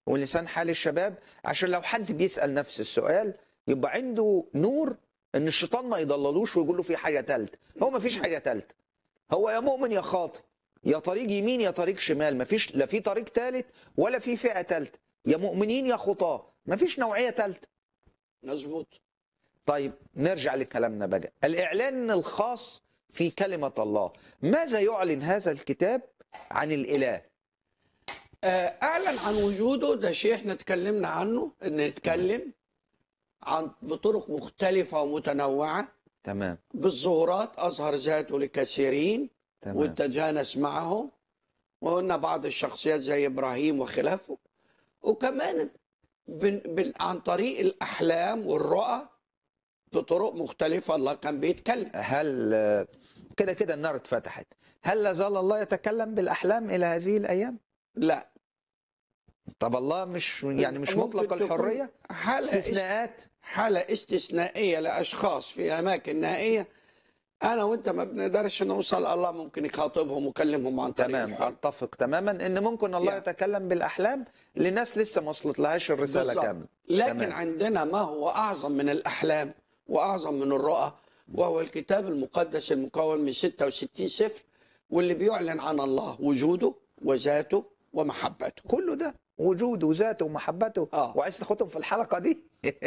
ولسان حال الشباب عشان لو حد بيسال نفس السؤال يبقى عنده نور ان الشيطان ما يضللوش ويقول له في حاجه ثالثه هو ما فيش حاجه ثالثه هو يا مؤمن يا خاطئ يا طريق يمين يا طريق شمال ما فيش لا في طريق ثالث ولا في فئه ثالثه يا مؤمنين يا خطاه ما فيش نوعيه ثالثه مظبوط طيب نرجع لكلامنا بقى الإعلان الخاص في كلمة الله ماذا يعلن هذا الكتاب عن الإله آه، اعلن عن وجوده ده شيء احنا اتكلمنا عنه ان نتكلم عن بطرق مختلفة ومتنوعة تمام بالظهورات أظهر ذاته لكثيرين تمام وتجانس معهم وقلنا بعض الشخصيات زي إبراهيم وخلافه وكمان بن بن عن طريق الأحلام والرؤى بطرق مختلفة الله كان بيتكلم هل كده كده النار اتفتحت هل لا زال الله يتكلم بالأحلام إلى هذه الأيام لا طب الله مش يعني مش ممكن مطلق تكون الحرية حالة استثناءات حالة استثنائية لأشخاص في أماكن نائية أنا وأنت ما بنقدرش نوصل الله ممكن يخاطبهم ويكلمهم عن طريق تمام الحلم اتفق تماما ان ممكن الله يعني. يتكلم بالاحلام لناس لسه ما وصلت لهاش الرساله بالظبط. كامله لكن تمام. عندنا ما هو أعظم من الأحلام وأعظم من الرؤى وهو الكتاب المقدس المكون من 66 سفر واللي بيعلن عن الله وجوده وذاته ومحبته كله ده وجوده وذاته ومحبته آه. وعايز تاخدهم في الحلقه دي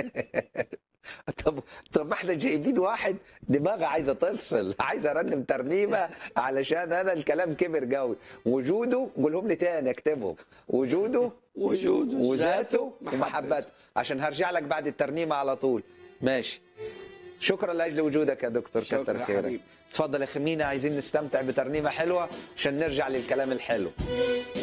طب طب ما احنا جايبين واحد دماغه عايزه تفصل عايزه ارنم ترنيمه علشان انا الكلام كبر قوي وجوده قولهم لي تاني اكتبهم وجوده وجوده وذاته ومحبته عشان هرجع لك بعد الترنيمه على طول ماشي شكرا لاجل وجودك يا دكتور شكرا كتر يا خيرك حبيبي. اتفضل يا خمينه عايزين نستمتع بترنيمه حلوه عشان نرجع للكلام الحلو